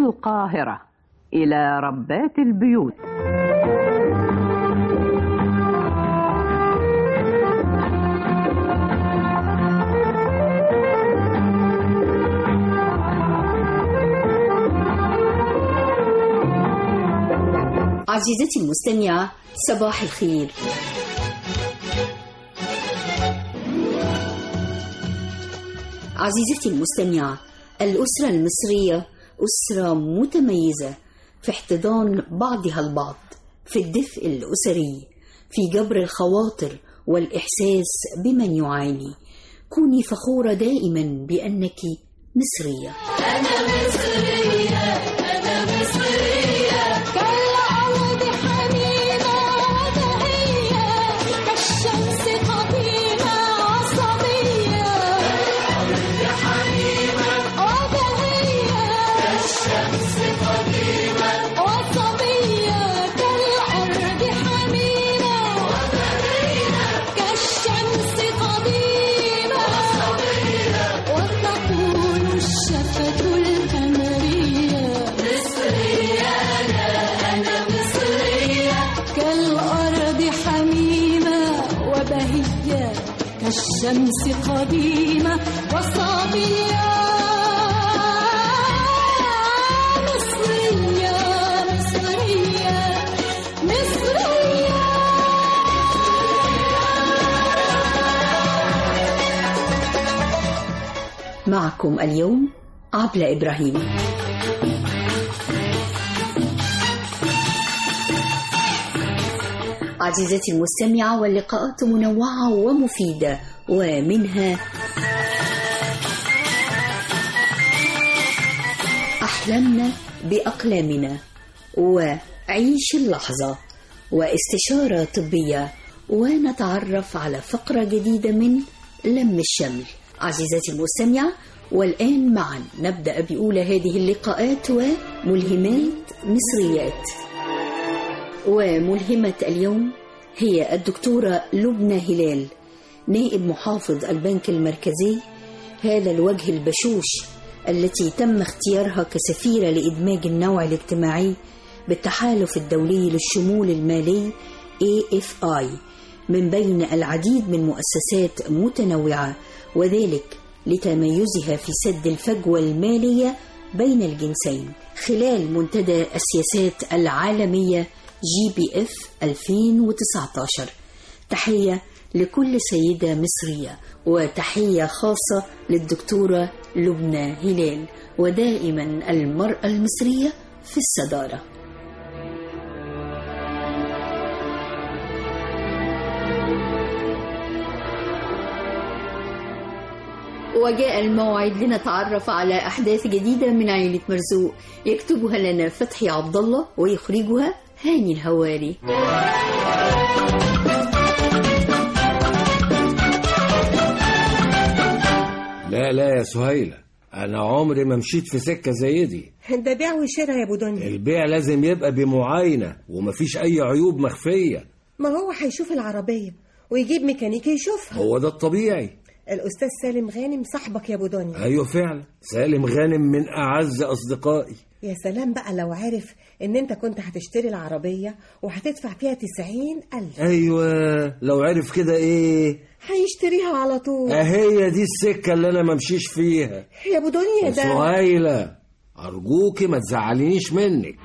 القاهرة إلى ربات البيوت عزيزتي المستمعة صباح الخير عزيزتي المستمعة الأسرة المصرية أسرة متميزة في احتضان بعضها البعض في الدفء الأسري في جبر الخواطر والإحساس بمن يعاني كوني فخورة دائما بأنك مصرية أنا مصرية أنا مصرية كالأرض حنينة وبهية كالشمس قديمة عصبية كالأرض حنينة وبهية كالشمس قديمة وصبية كالأرض حنينة وبهية كالشمس قديمة وصبية وتقول الشفة القمرية مصرية أنا أنا مصرية كالأرض حميمة وبهية كالشمس قديمة وصبية مصرية مصرية مصرية معكم اليوم عبلة إبراهيم عزيزتي المستمعة واللقاءات منوعة ومفيدة ومنها أحلامنا بأقلامنا وعيش اللحظة واستشارة طبية ونتعرف على فقرة جديدة من لم الشمل عزيزتي المستمعة والآن معا نبدأ بأولى هذه اللقاءات وملهمات مصريات وملهمة اليوم هي الدكتورة لبنى هلال نائب محافظ البنك المركزي هذا الوجه البشوش التي تم اختيارها كسفيرة لإدماج النوع الاجتماعي بالتحالف الدولي للشمول المالي AFI من بين العديد من مؤسسات متنوعة وذلك لتميزها في سد الفجوة المالية بين الجنسين خلال منتدى السياسات العالمية جي بي اف 2019 تحية لكل سيدة مصرية وتحية خاصة للدكتورة لبنى هلال ودائما المرأة المصرية في الصدارة وجاء الموعد لنتعرف على أحداث جديدة من عائلة مرزوق يكتبها لنا فتحي عبد الله ويخرجها هاني الهواري لا لا يا سهيلة أنا عمري ما مشيت في سكة زي دي ده بيع وشراء يا ابو دنيا البيع لازم يبقى بمعاينة ومفيش أي عيوب مخفية ما هو هيشوف العربيه ويجيب ميكانيكي يشوفها هو ده الطبيعي الاستاذ سالم غانم صاحبك يا ابو دنيا أيوة فعلا سالم غانم من أعز أصدقائي يا سلام بقى لو عارف ان انت كنت هتشتري العربيه وهتدفع فيها تسعين الف أيوة لو عرف كده إيه هيشتريها على طول أهي دي السكة اللي أنا ممشيش فيها يا ابو دنيا يا ده سهيلة أرجوكي ما تزعلينيش منك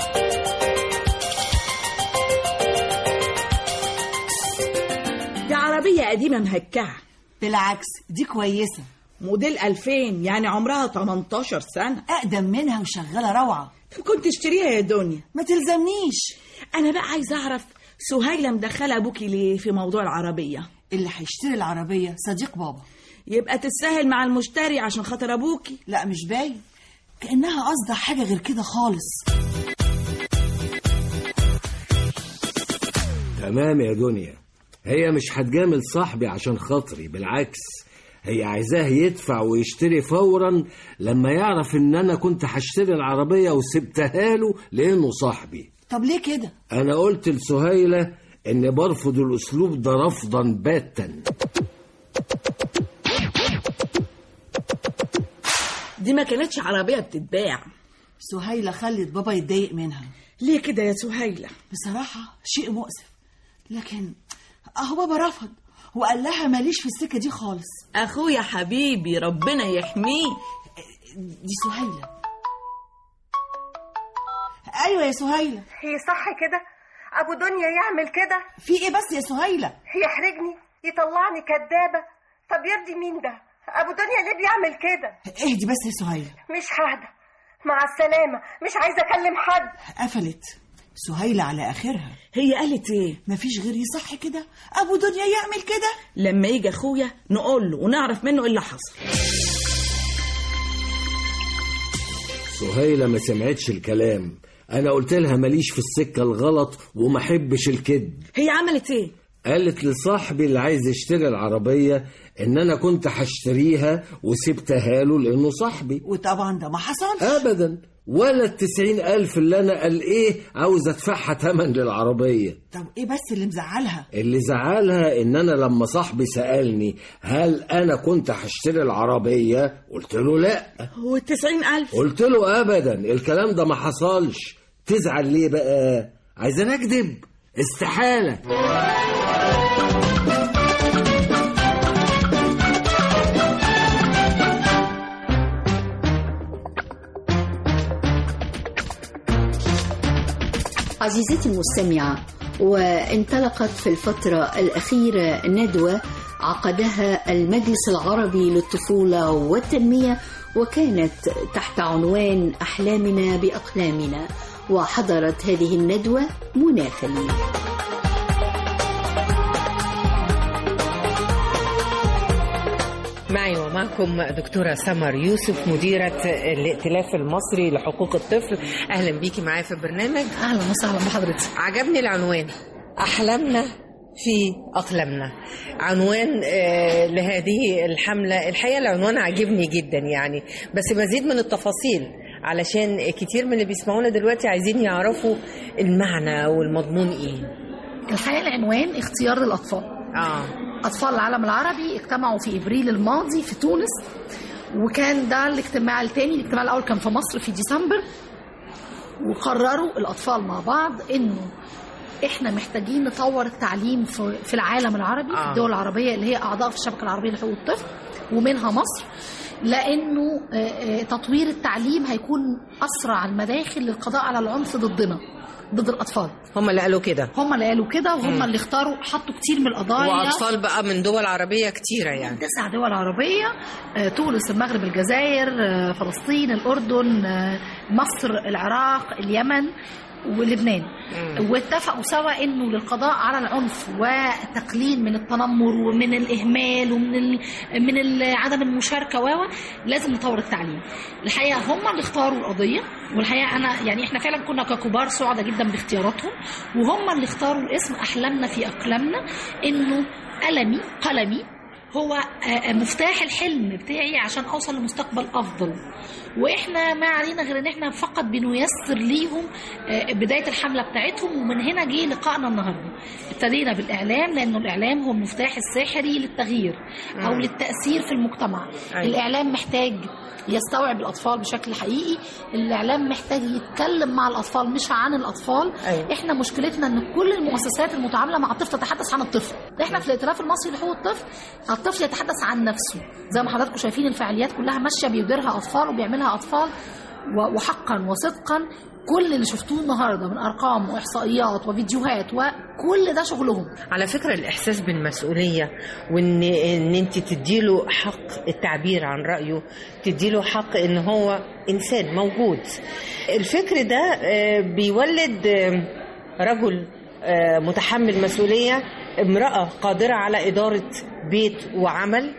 دي عربية قديمة مهكعة بالعكس دي كويسة موديل 2000 يعني عمرها 18 سنة أقدم منها وشغالة روعة كنت اشتريها يا دنيا ما تلزمنيش أنا بقى عايزة أعرف سهيلة مدخلة أبوكي ليه في موضوع العربية اللي هيشتري العربية صديق بابا يبقى تتساهل مع المشتري عشان خاطر أبوكي لا مش باين كأنها قصدها حاجة غير كده خالص تمام يا دنيا هي مش هتجامل صاحبي عشان خاطري بالعكس هي عايزاه يدفع ويشتري فورا لما يعرف ان انا كنت هشتري العربية وسبتها له لانه صاحبي طب ليه كده انا قلت لسهيلة اني برفض الاسلوب ده رفضا باتا دي ما كانتش عربية بتتباع سهيلة خلت بابا يتضايق منها ليه كده يا سهيلة بصراحة شيء مؤسف لكن اهو بابا رفض وقال لها ماليش في السكة دي خالص اخويا حبيبي ربنا يحميه دي سهيلة ايوه يا سهيلة هي صح كده ابو دنيا يعمل كده في ايه بس يا سهيلة يحرجني يطلعني كدابه طب يرضي مين ده ابو دنيا ليه بيعمل كده اهدي بس يا سهيلة مش ههدى مع السلامه مش عايزه اكلم حد قفلت سهيلة على اخرها هي قالت ايه مفيش غير يصح كده ابو دنيا يعمل كده لما يجي اخويا نقول له ونعرف منه ايه اللي حصل سهيلة ما سمعتش الكلام انا قلت لها ماليش في السكة الغلط وما احبش الكذب هي عملت ايه قالت لصاحبي اللي عايز يشتري العربية ان انا كنت هشتريها وسبتها له لانه صاحبي وطبعا ده ما حصلش ابدا ولا التسعين الف اللي انا قال ايه عاوز ادفعها تمن للعربية طب ايه بس اللي مزعلها اللي زعلها ان انا لما صاحبي سألني هل انا كنت هشتري العربية قلت له لا والتسعين ألف قلت له ابدا الكلام ده ما حصلش تزعل ليه بقى عايزين اكذب استحالة عزيزتي المستمعة وانطلقت في الفترة الأخيرة ندوة عقدها المجلس العربي للطفولة والتنمية وكانت تحت عنوان أحلامنا بأقلامنا وحضرت هذه الندوة منى خليل معي ومعكم دكتورة سمر يوسف مديرة الائتلاف المصري لحقوق الطفل أهلا بيكي معايا في البرنامج اهلا وسهلا بحضرتك عجبني العنوان أحلامنا في أقلامنا عنوان آه، لهذه الحملة الحقيقة العنوان عجبني جدا يعني بس مزيد من التفاصيل علشان كتير من اللي بيسمعونا دلوقتي عايزين يعرفوا المعنى والمضمون ايه الحقيقه العنوان اختيار للاطفال اه اطفال العالم العربي اجتمعوا في ابريل الماضي في تونس وكان ده الاجتماع الثاني الاجتماع الاول كان في مصر في ديسمبر وقرروا الاطفال مع بعض انه احنا محتاجين نطور التعليم في في العالم العربي في آه. الدول العربيه اللي هي اعضاء في الشبكه العربيه لحقوق الطفل ومنها مصر لانه آه، آه، تطوير التعليم هيكون اسرع المداخل للقضاء على العنف ضدنا ضد الاطفال هم اللي قالوا كده هم اللي قالوا كده وهم مم. اللي اختاروا حطوا كتير من القضايا وأطفال بقى من دول عربية كتيرة يعني تسع دول عربية آه، تونس المغرب الجزائر آه، فلسطين الأردن آه، مصر العراق اليمن ولبنان مم. واتفقوا سوا انه للقضاء على العنف وتقليل من التنمر ومن الاهمال ومن ال... من ال- عدم المشاركه و لازم نطور التعليم الحقيقه هم اللي اختاروا القضيه والحقيقه انا يعني احنا فعلا كنا ككبار سعداء جدا باختياراتهم وهم اللي اختاروا الاسم احلامنا في اقلامنا انه قلمي قلمي هو آه، آه، مفتاح الحلم بتاعي عشان اوصل لمستقبل افضل واحنا ما علينا غير ان احنا فقط بنيسر ليهم آه، بدايه الحمله بتاعتهم ومن هنا جه لقائنا النهارده ابتدينا بالاعلام لانه الاعلام هو المفتاح الساحري للتغيير او مم. للتاثير في المجتمع أيوة. الاعلام محتاج يستوعب الاطفال بشكل حقيقي الاعلام محتاج يتكلم مع الاطفال مش عن الاطفال أيوة. احنا مشكلتنا ان كل المؤسسات المتعامله مع الطفل تتحدث عن الطفل احنا في الائتلاف المصري لحقوق الطفل الطفل يتحدث عن نفسه زي ما حضراتكم شايفين الفعاليات كلها ماشيه بيديرها اطفال وبيعملها اطفال و- وحقا وصدقا كل اللي شفتوه النهارده من ارقام واحصائيات وفيديوهات وكل ده شغلهم على فكرة الإحساس بالمسؤولية وإن إن أنت تديله حق التعبير عن رأيه تديله حق إن هو إنسان موجود الفكر ده آه، بيولد آه، رجل آه، متحمل مسؤولية امرأة قادرة على إدارة بيت وعمل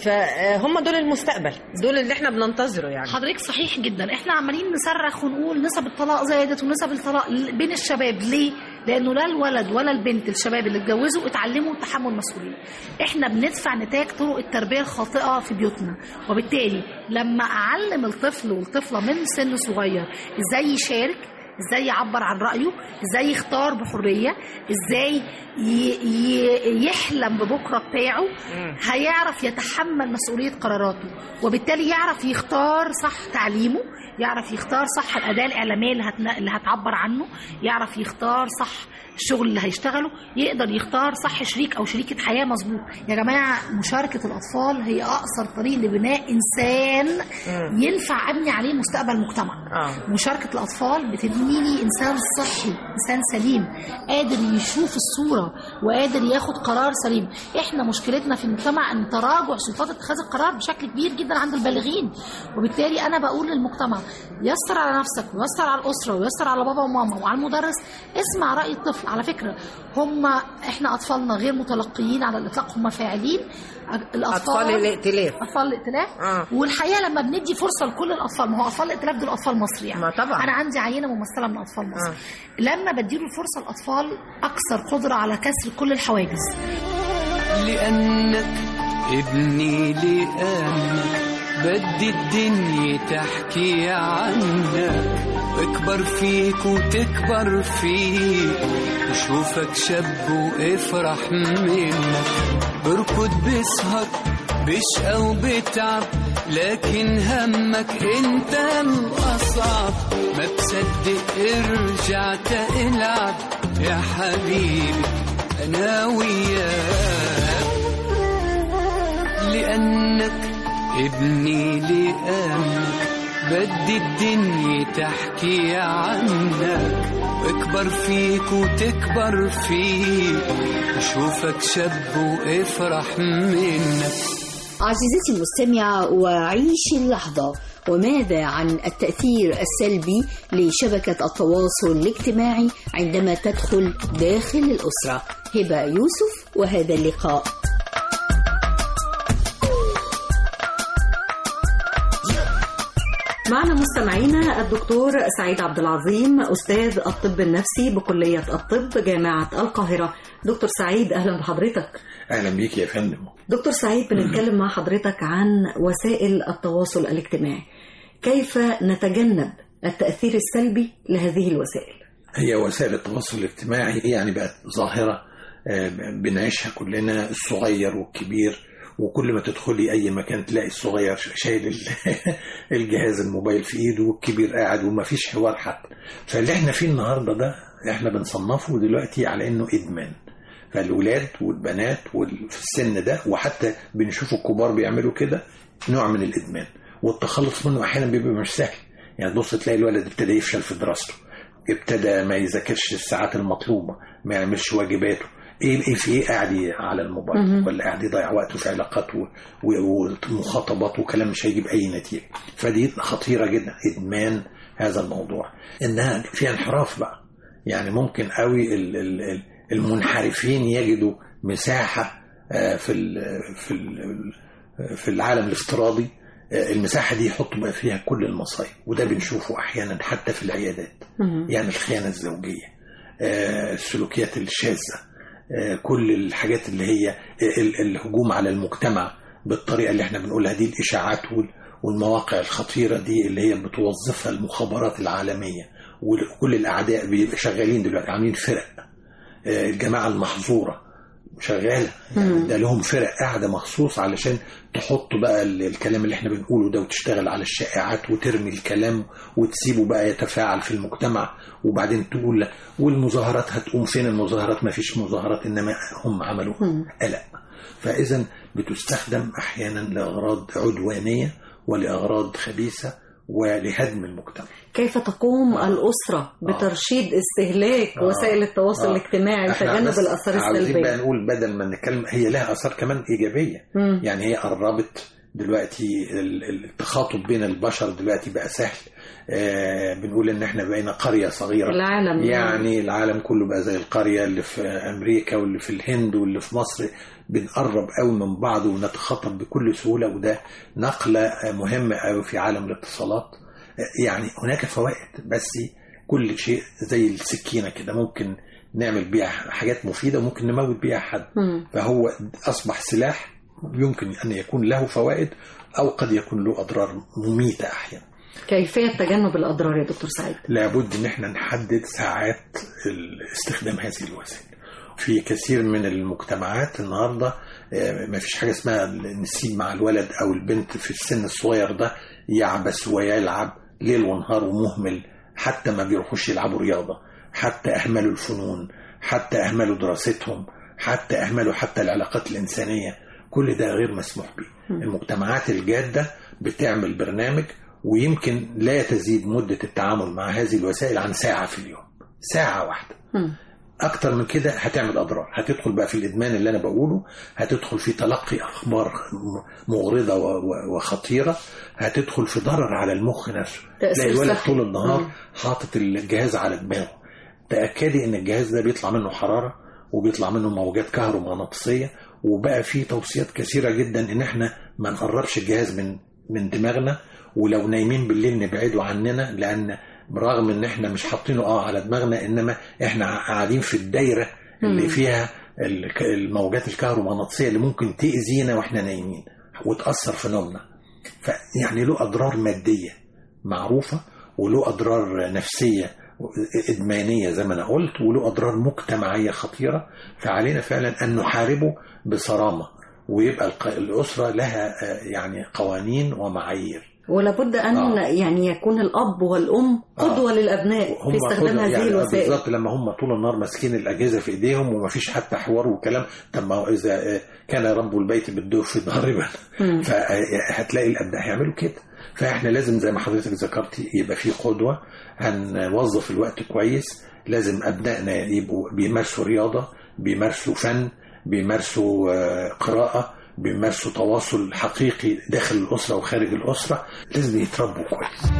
فهم دول المستقبل دول اللي احنا بننتظره يعني حضرتك صحيح جدا احنا عمالين نصرخ ونقول نسب الطلاق زادت ونسب الطلاق بين الشباب ليه لانه لا الولد ولا البنت الشباب اللي اتجوزوا اتعلموا تحمل مسؤوليه احنا بندفع نتاج طرق التربيه الخاطئه في بيوتنا وبالتالي لما اعلم الطفل والطفله من سن صغير ازاي يشارك ازاي يعبر عن رايه ازاي يختار بحريه ازاي ي... ي... يحلم ببكره بتاعه هيعرف يتحمل مسؤوليه قراراته وبالتالي يعرف يختار صح تعليمه يعرف يختار صح الاداه الاعلاميه اللي, هتن... اللي هتعبر عنه يعرف يختار صح الشغل اللي هيشتغله يقدر يختار صح شريك او شريكه حياه مظبوط يا جماعه مشاركه الاطفال هي اقصر طريق لبناء انسان ينفع ابني عليه مستقبل مجتمع آه. مشاركة الأطفال بتبني لي إنسان صحي إنسان سليم قادر يشوف الصورة وقادر ياخد قرار سليم إحنا مشكلتنا في المجتمع أن تراجع سلطات اتخاذ القرار بشكل كبير جدا عند البالغين وبالتالي أنا بقول للمجتمع يسر على نفسك ويسر على الأسرة ويسر على بابا وماما وعلى المدرس اسمع رأي الطفل على فكرة هم إحنا أطفالنا غير متلقيين على الإطلاق هم فاعلين الأطفال أطفال الائتلاف اطفال الائتلاف آه. والحقيقه لما بندي فرصه لكل الاطفال ما هو اطفال الائتلاف دول اطفال مصر يعني ما طبعا. انا عندي عينه ممثله من اطفال مصر آه. لما بديله الفرصه الاطفال اكثر قدره على كسر كل الحواجز لأنك ابني لأنك بدي الدنيا تحكي عنك اكبر فيك وتكبر فيك وشوفك شاب وافرح منك بركض بسهر بشقى وبتعب لكن همك انت الاصعب ما بصدق ارجع تلعب يا حبيبي انا وياك لأنك ابني لأنك بدي الدنيا تحكي عنك اكبر فيك وتكبر فيك وشوفك شاب وافرح منك عزيزتي المستمعة وعيشي اللحظة وماذا عن التأثير السلبي لشبكة التواصل الاجتماعي عندما تدخل داخل الأسرة هبة يوسف وهذا اللقاء معنا مستمعينا الدكتور سعيد عبد العظيم أستاذ الطب النفسي بكلية الطب جامعة القاهرة دكتور سعيد أهلا بحضرتك اهلا بيك يا فندم دكتور سعيد بنتكلم مع حضرتك عن وسائل التواصل الاجتماعي كيف نتجنب التأثير السلبي لهذه الوسائل هي وسائل التواصل الاجتماعي يعني بقت ظاهره آه، بنعيشها كلنا الصغير والكبير وكل ما تدخلي اي مكان تلاقي الصغير شايل ال- الجهاز الموبايل في ايده والكبير قاعد وما فيش حوار حتى فاللي احنا فيه النهارده ده احنا بنصنفه دلوقتي على انه ادمان فالولاد والبنات وال- في السن ده وحتى بنشوف الكبار بيعملوا كده نوع من الادمان والتخلص منه احيانا بيبقى مش سهل يعني تبص تلاقي الولد ابتدى يفشل في دراسته ابتدى ما يذاكرش الساعات المطلوبه ما يعملش واجباته ايه ايه في ايه قاعد على الموبايل مهم. ولا قاعد يضيع وقته في علاقات و- و- ومخاطبات وكلام مش هيجيب اي نتيجه فدي خطيره جدا ادمان هذا الموضوع انها فيها انحراف بقى يعني ممكن قوي ال- ال- ال- المنحرفين يجدوا مساحه آه، في ال- في ال- في العالم الافتراضي آه، المساحه دي يحطوا بقى فيها كل المصايب وده بنشوفه احيانا حتى في العيادات يعني الخيانه الزوجيه آه، السلوكيات الشاذه آه، كل الحاجات اللي هي ال- الهجوم على المجتمع بالطريقه اللي احنا بنقولها دي الاشاعات وال- والمواقع الخطيره دي اللي هي بتوظفها المخابرات العالميه وكل الاعداء بيبقى شغالين دلوقتي عاملين فرق آه، الجماعه المحظوره شغاله يعني ده لهم فرق قاعده مخصوص علشان تحط بقى ال- الكلام اللي احنا بنقوله ده وتشتغل على الشائعات وترمي الكلام وتسيبه بقى يتفاعل في المجتمع وبعدين تقول لا والمظاهرات هتقوم فين المظاهرات ما فيش مظاهرات انما هم عملوا قلق فاذا بتستخدم احيانا لاغراض عدوانيه ولاغراض خبيثه ولهدم المجتمع كيف تقوم الأسرة بترشيد استهلاك آه. وسائل التواصل آه. الاجتماعي إحنا وتجنب بس الآثار عاوزين بقى السلبية نقول بدل ما نتكلم هي لها اثار كمان ايجابيه مم. يعني هي قربت دلوقتي ال- ال- التخاطب بين البشر دلوقتي بقى سهل آه بنقول ان احنا بقينا قريه صغيره العالم. يعني العالم كله بقى زي القريه اللي في امريكا واللي في الهند واللي في مصر بنقرب قوي من بعض ونتخاطب بكل سهوله وده نقله آه، مهمه قوي في عالم الاتصالات آه، يعني هناك فوائد بس كل شيء زي السكينه كده ممكن نعمل بيها حاجات مفيده وممكن نموت بيها حد مم. فهو اصبح سلاح يمكن ان يكون له فوائد او قد يكون له اضرار مميته احيانا كيفية تجنب الأضرار يا دكتور سعيد لابد ان احنا نحدد ساعات ال- استخدام هذه الوسائل في كثير من المجتمعات النهارده آه، ما فيش حاجه اسمها نسيب مع الولد او البنت في السن الصغير ده يعبس ويلعب ليل ونهار ومهمل حتى ما بيروحوش يلعبوا رياضة حتى أهملوا الفنون حتى أهملوا دراستهم حتى أهملوا حتى العلاقات الإنسانية كل ده غير مسموح به المجتمعات الجادة بتعمل برنامج ويمكن لا تزيد مدة التعامل مع هذه الوسائل عن ساعة في اليوم ساعة واحدة اكتر من كده هتعمل اضرار هتدخل بقى في الادمان اللي انا بقوله هتدخل في تلقي اخبار مغرضه و- و- وخطيره هتدخل في ضرر على المخ نفسه تأثير تلاقي الولد صحي. طول النهار مم. حاطط الجهاز على دماغه تاكدي ان الجهاز ده بيطلع منه حراره وبيطلع منه موجات كهرومغناطيسيه وبقى في توصيات كثيره جدا ان احنا ما نقربش الجهاز من من دماغنا ولو نايمين بالليل نبعده عننا لان برغم ان احنا مش حاطينه اه على دماغنا انما احنا قاعدين في الدايره اللي مم. فيها الك- الموجات الكهرومغناطيسيه اللي ممكن تاذينا واحنا نايمين وتاثر في نومنا فيعني له اضرار ماديه معروفه وله اضرار نفسيه ادمانيه زي ما انا قلت وله اضرار مجتمعيه خطيره فعلينا فعلا ان نحاربه بصرامه ويبقى الق- الاسره لها آه، يعني قوانين ومعايير ولابد أن آه. يعني يكون الأب والأم قدوة للأبناء في استخدام خدوا- هذه يعني الوسائل بالظبط لما هم طول النهار ماسكين الاجهزه في ايديهم ومفيش حتى حوار وكلام طب ما هو اذا آه، كان رب البيت بالدوف ضاربا مم. فهتلاقي الابناء هيعملوا كده فاحنا لازم زي ما حضرتك ذكرتي يبقى في قدوه هنوظف الوقت كويس لازم ابنائنا يبقوا بيمارسوا رياضه بيمارسوا فن بيمارسوا آه، قراءه بيمارسوا تواصل حقيقي داخل الاسره وخارج الاسره لازم يتربوا كويس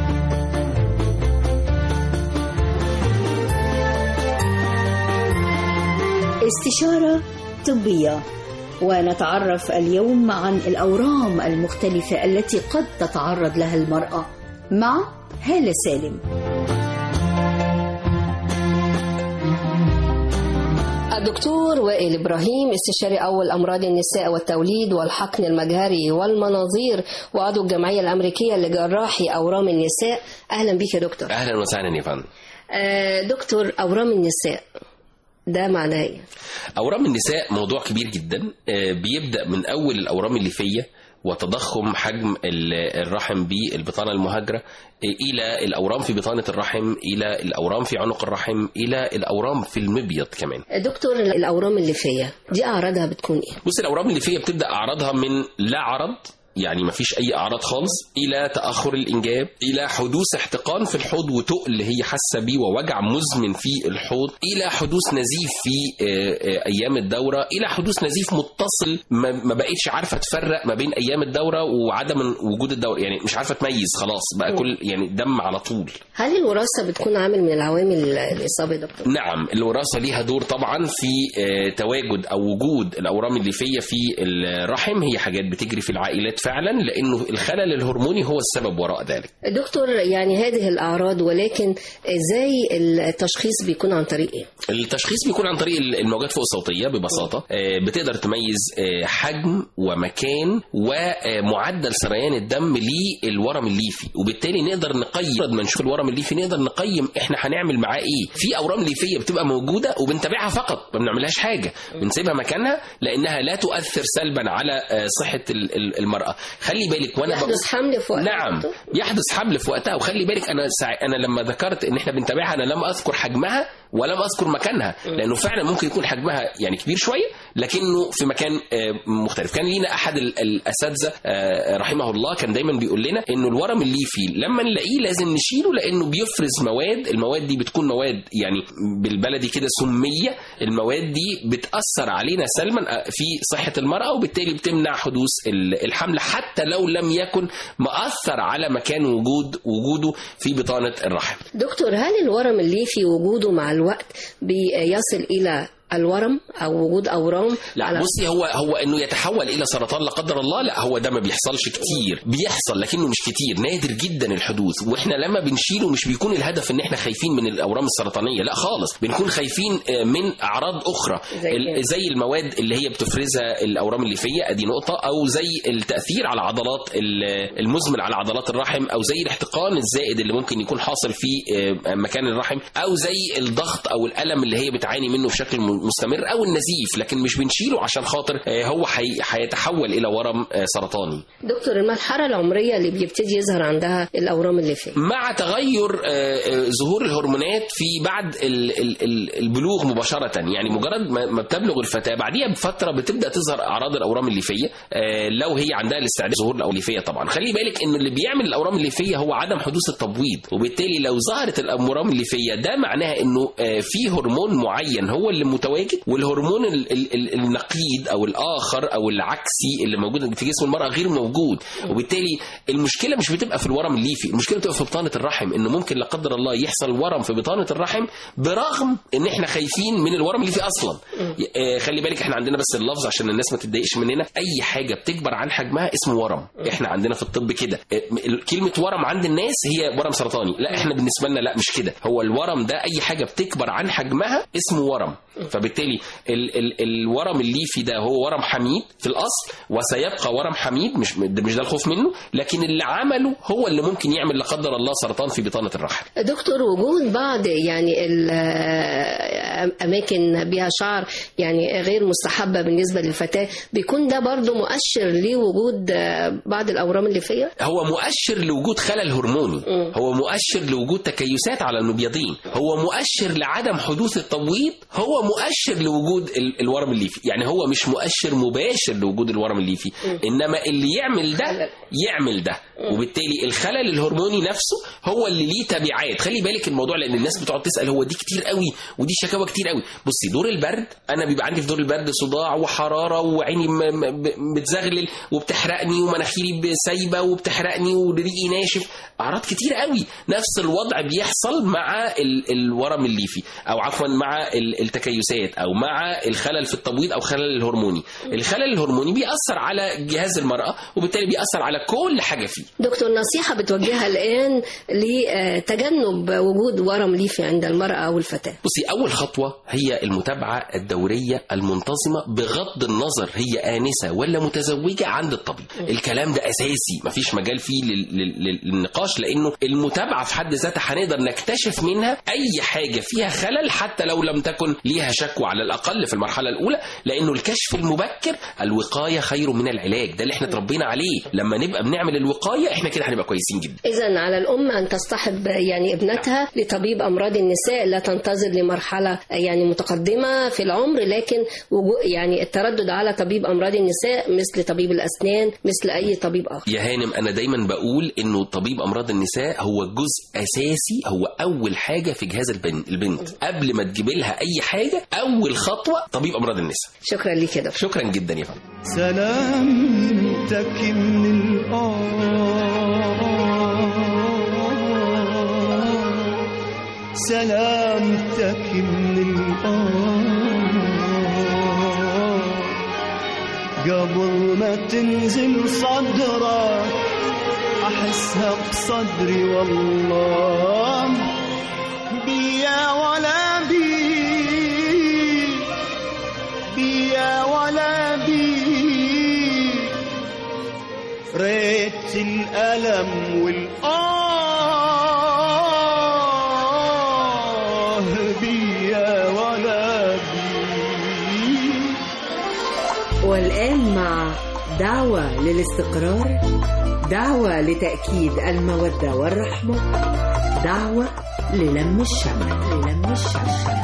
استشارة طبية ونتعرف اليوم عن الأورام المختلفة التي قد تتعرض لها المرأة مع هالة سالم الدكتور وائل إبراهيم استشاري أول أمراض النساء والتوليد والحقن المجهري والمناظير وعضو الجمعية الأمريكية لجراحي أورام النساء أهلا بك يا دكتور اهلا وسهلا يا فندم آه، دكتور أورام النساء ده معناه ايه؟ اورام النساء موضوع كبير جدا آه، بيبدا من اول الاورام الليفيه وتضخم حجم ال- الرحم بالبطانه المهاجره آه، الى الاورام في بطانه الرحم الى الاورام في عنق الرحم الى الاورام في المبيض كمان دكتور الأورام الليفية دي أعراضها بتكون ايه؟ بص الاورام الليفيه بتبدا اعراضها من لا عرض يعني مفيش اي اعراض خالص الى تاخر الانجاب الى حدوث احتقان في الحوض وتقل هي حاسه بيه ووجع مزمن في الحوض الى حدوث نزيف في آه، آه، ايام الدوره الى حدوث نزيف متصل ما ما بقتش عارفه تفرق ما بين ايام الدوره وعدم وجود الدوره يعني مش عارفه تميز خلاص بقى كل يعني دم على طول هل الوراثة بتكون عامل من العوامل الإصابة يا دكتور؟ نعم الوراثة ليها دور طبعا في آه، تواجد أو وجود الأورام الليفية في الرحم هي حاجات بتجري في العائلات فعلا لأنه الخلل الهرموني هو السبب وراء ذلك دكتور يعني هذه الأعراض ولكن ازاي التشخيص بيكون عن طريق ايه؟ التشخيص بيكون عن طريق الموجات فوق الصوتية ببساطة آه، بتقدر تميز آه، حجم ومكان ومعدل سريان الدم للورم الليفي وبالتالي نقدر نقيم بعد ما نشوف الورم الليفي نقدر نقيم احنا هنعمل معاه ايه في اورام ليفيه بتبقى موجوده وبنتابعها فقط ما بنعملهاش حاجه بنسيبها مكانها لانها لا تؤثر سلبا على آه، صحه ال- ال- المراه خلي بالك وانا بقول- يحدث حمل في وقتها نعم يحدث حمل في وقتها وخلي بالك انا سع... انا لما ذكرت ان احنا بنتابعها انا لم اذكر حجمها ولم اذكر مكانها لانه فعلا ممكن يكون حجمها يعني كبير شويه لكنه في مكان آه، مختلف كان لينا احد ال- الاساتذه آه، رحمه الله كان دايما بيقول لنا انه الورم الليفي لما نلاقيه لازم نشيله لانه بيفرز مواد المواد دي بتكون مواد يعني بالبلدي كده سميه المواد دي بتاثر علينا سلبا آه، في صحه المراه وبالتالي بتمنع حدوث ال- الحمل حتى لو لم يكن مأثر على مكان وجود وجوده في بطانه الرحم دكتور هل الورم الليفي وجوده مع الوقت بيصل الى الورم او وجود اورام لا بصي هو هو انه يتحول الى سرطان لا قدر الله لا هو ده ما بيحصلش كتير بيحصل لكنه مش كتير نادر جدا الحدوث واحنا لما بنشيله مش بيكون الهدف ان احنا خايفين من الاورام السرطانيه لا خالص بنكون خايفين آه، من اعراض اخرى زي ال- إيه؟ زي المواد اللي هي بتفرزها الاورام الليفيه ادي نقطه او زي التاثير على عضلات ال- المزمن على عضلات الرحم او زي الاحتقان الزائد اللي ممكن يكون حاصل في آه، مكان الرحم او زي الضغط او الالم اللي هي بتعاني منه بشكل م- مستمر او النزيف لكن مش بنشيله عشان خاطر آه، هو هي- هيتحول الى ورم آه، سرطاني دكتور المرحلة العمرية اللي بيبتدي يظهر عندها الأورام الليفية مع تغير آه، آه، ظهور الهرمونات في بعد ال- ال- ال- البلوغ مباشرة يعني مجرد ما ما بتبلغ الفتاة بعديها بفترة بتبدأ تظهر أعراض الأورام الليفية آه، لو هي عندها الاستعداد ظهور الأورام الليفية طبعا خلي بالك إن اللي بيعمل الأورام الليفية هو عدم حدوث التبويض وبالتالي لو ظهرت الأورام الليفية ده معناها إنه آه، في هرمون معين هو اللي متواجد والهرمون ال- ال- ال- النقيض أو الآخر أو العكسي اللي موجود في جسم المرأة غير موجود وبالتالي المشكلة مش بتبقى في الورم الليفي المشكلة بتبقى في بطانة الرحم إنه ممكن لا قدر الله يحصل ورم في بطانة الرحم برغم إن إحنا خايفين من الورم الليفي أصلا آه، خلي بالك إحنا عندنا بس اللفظ عشان الناس ما تتضايقش مننا أي حاجة بتكبر عن حجمها اسمه ورم إحنا عندنا في الطب كده آه، ال- كلمة ورم عند الناس هي ورم سرطاني لا إحنا بالنسبة لنا لا مش كده هو الورم ده أي حاجة بتكبر عن حجمها اسمه ورم فبالتالي ال ال الورم الليفي ده هو ورم حميد في الاصل وسيبقى ورم حميد مش ده مش ده الخوف منه لكن اللي عمله هو اللي ممكن يعمل لا قدر الله سرطان في بطانه الرحم دكتور وجود بعض يعني الأماكن بها شعر يعني غير مستحبة بالنسبة للفتاة بيكون ده برضو مؤشر لوجود بعض الأورام الليفية هو مؤشر لوجود خلل هرموني هو مؤشر لوجود تكيسات على المبيضين هو مؤشر لعدم حدوث التبويض هو مؤشر لوجود ال- الورم الليفي يعني هو مش مؤشر مباشر لوجود الورم الليفي انما اللي يعمل ده يعمل ده وبالتالي الخلل الهرموني نفسه هو اللي ليه تبعات خلي بالك الموضوع لان الناس بتقعد تسال هو دي كتير قوي ودي شكاوى كتير قوي بصي دور البرد انا بيبقى عندي في دور البرد صداع وحراره وعيني م- م- ب- بتزغلل وبتحرقني ومناخيري ب- سايبه وبتحرقني وريقي ناشف اعراض كتير قوي نفس الوضع بيحصل مع ال- الورم الليفي او عفوا مع ال- التكيسات او مع الخلل في التبويض او خلل الهرموني الخلل الهرموني بيأثر على جهاز المرأة وبالتالي بيأثر على كل حاجة فيه دكتور نصيحة بتوجهها الآن لتجنب وجود ورم ليفي عند المرأة أو الفتاة بصي أول خطوة هي المتابعة الدورية المنتظمة بغض النظر هي آنسة ولا متزوجة عند الطبيب الكلام ده أساسي مفيش مجال فيه لل- لل- للنقاش لأنه المتابعة في حد ذاتها هنقدر نكتشف منها أي حاجة فيها خلل حتى لو لم تكن ليها شكوى على الأقل في المرحلة الأولى لأنه الكشف المبكر الوقاية خير من العلاج ده اللي احنا اتربينا عليه لما نبقى بنعمل الوقاية احنا كده هنبقى كويسين جدا إذا على الأم أن تصطحب يعني ابنتها لطبيب أمراض النساء لا تنتظر لمرحلة يعني متقدمة في العمر لكن وجو- يعني التردد على طبيب أمراض النساء مثل طبيب الأسنان مثل أي طبيب آخر يا هانم انا دايما بقول انه طبيب امراض النساء هو جزء اساسي هو اول حاجه في جهاز البنت البنت قبل ما تجيب لها اي حاجه اول خطوه طبيب امراض النساء شكرا لك يا دكتور شكرا جدا يا فندم سلامتك من الآه سلامتك من الآه قبل ما تنزل صدرك أحسها بصدري والله بيا ولا بي بيا ولا بي ريت الألم والآه بيا ولا بي والآن مع دعوة للاستقرار دعوة لتأكيد المودة والرحمة دعوة للم الشمل للم الشمل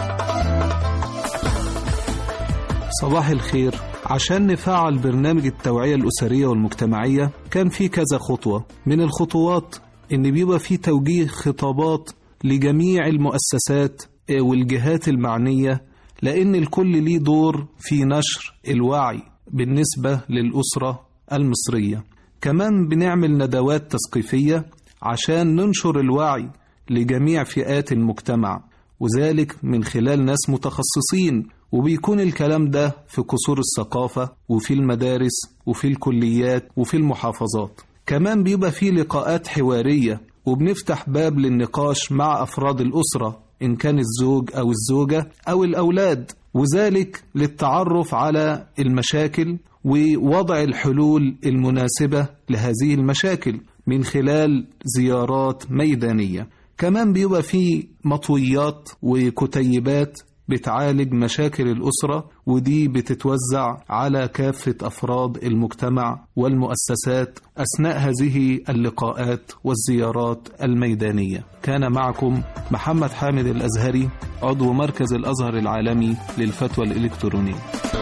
صباح الخير عشان نفعل برنامج التوعية الأسرية والمجتمعية كان في كذا خطوة من الخطوات إن بيبقى في توجيه خطابات لجميع المؤسسات والجهات المعنية لأن الكل ليه دور في نشر الوعي بالنسبة للأسرة المصرية كمان بنعمل ندوات تثقيفية عشان ننشر الوعي لجميع فئات المجتمع وذلك من خلال ناس متخصصين وبيكون الكلام ده في قصور الثقافة وفي المدارس وفي الكليات وفي المحافظات كمان بيبقى في لقاءات حوارية وبنفتح باب للنقاش مع أفراد الأسرة إن كان الزوج أو الزوجة أو الأولاد وذلك للتعرف على المشاكل ووضع الحلول المناسبة لهذه المشاكل من خلال زيارات ميدانية كمان بيبقى في مطويات وكتيبات بتعالج مشاكل الأسرة ودي بتتوزع على كافة أفراد المجتمع والمؤسسات أثناء هذه اللقاءات والزيارات الميدانية كان معكم محمد حامد الأزهري عضو مركز الأزهر العالمي للفتوى الإلكترونية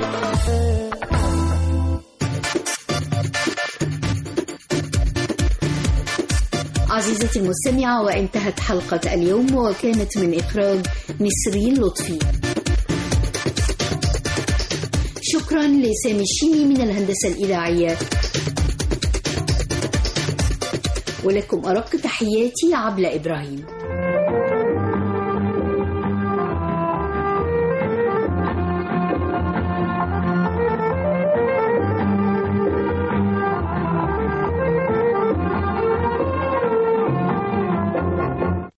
عزيزتي المستمعة وانتهت حلقة اليوم وكانت من إخراج نسرين لطفي شكرا لسامي الشيمي من الهندسة الإذاعية ولكم أرق تحياتي عبلة إبراهيم